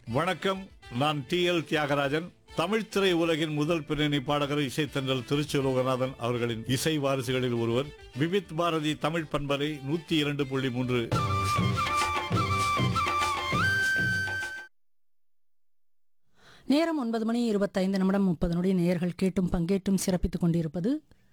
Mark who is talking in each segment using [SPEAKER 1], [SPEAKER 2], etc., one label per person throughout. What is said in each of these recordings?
[SPEAKER 1] வணக்கம் நான் D L Thiagarajan Tamil திரை உலகின் முதல் பின்னணி பாடகர் இசைத்தன்றல் திருச்சி லோகநாதன் அவர்களின் இசை வாரிசுகளில் ஒருவர் விவித் பாரதி தமிழ் பண்பலை நூத்தி இரண்டு புள்ளி மூன்று
[SPEAKER 2] நேரம் ஒன்பது மணி இருபத்தைந்து நிமிடம் முப்பது நொடி நேயர்கள் கேட்டும் பங்கேற்றும் சிறப்பித்துக் கொண்டிருப்பது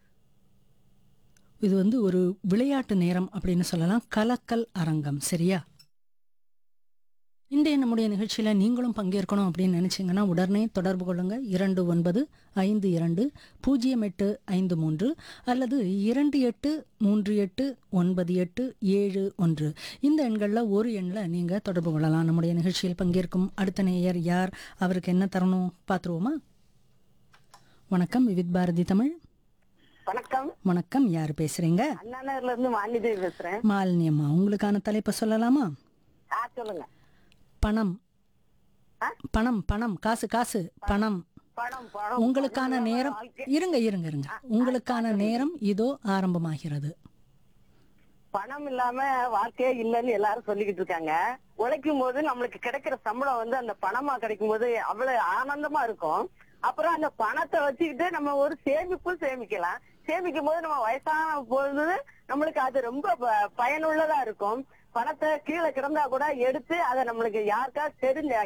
[SPEAKER 2] இது வந்து ஒரு விளையாட்டு நேரம் அப்படின்னு சொல்லலாம் கலக்கல் அரங்கம் சரியா இன்றைய நம்முடைய நிகழ்ச்சியில் நீங்களும் பங்கேற்கணும் அப்படின்னு நினச்சிங்கன்னா உடனே தொடர்பு கொள்ளுங்க இரண்டு ஒன்பது ஐந்து இரண்டு பூஜ்ஜியம் எட்டு ஐந்து மூன்று அல்லது இரண்டு எட்டு மூன்று எட்டு ஒன்பது எட்டு ஏழு ஒன்று இந்த எண்களில் ஒரு எண்ணில் நீங்கள் தொடர்பு கொள்ளலாம் நம்முடைய நிகழ்ச்சியில் பங்கேற்கும் அடுத்த நேயர் யார் அவருக்கு என்ன தரணும் பார்த்துருவோமா வணக்கம் விவித் பாரதி தமிழ்
[SPEAKER 3] வணக்கம்
[SPEAKER 2] வணக்கம் யார் பேசுறீங்க
[SPEAKER 3] அண்ணா நகர்ல இருந்து மாலிதேவி பேசுறேன்
[SPEAKER 2] மாலினியம்மா உங்களுக்கான தலைப்பை சொல்லலாமா
[SPEAKER 3] ஆ சொல்லுங்க
[SPEAKER 2] பணம்
[SPEAKER 3] ஆ?
[SPEAKER 2] பணம் பணம் காசு காசு பணம்
[SPEAKER 3] பணம் பணம்
[SPEAKER 2] உங்களுக்கான
[SPEAKER 3] பணம்
[SPEAKER 2] நேரம்
[SPEAKER 3] வாழ்க்கை.
[SPEAKER 2] இருங்க இருங்க இருங்க உங்களுக்கான நேரம் இதோ ஆரம்பமாகிறது
[SPEAKER 3] பணம் இல்லாம வாழ்க்கையே இல்லைன்னு எல்லாரும் சொல்லிக்கிட்டு இருக்காங்க உழைக்கும் போது நம்மளுக்கு கிடைக்கிற சம்பளம் வந்து அந்த பணமா கிடைக்கும் போது அவ்வளவு ஆனந்தமா இருக்கும் அப்புறம் அந்த பணத்தை வச்சுக்கிட்டு நம்ம ஒரு சேமிப்பும் சேமிக்கலாம் சேமிக்கும் போது நம்ம வயசான பொழுது நம்மளுக்கு அது ரொம்ப ப- பயனுள்ளதா இருக்கும் பணத்தை கீழே கிடந்தா கூட எடுத்து அதை நம்மளுக்கு யாருக்கா தெரிஞ்ச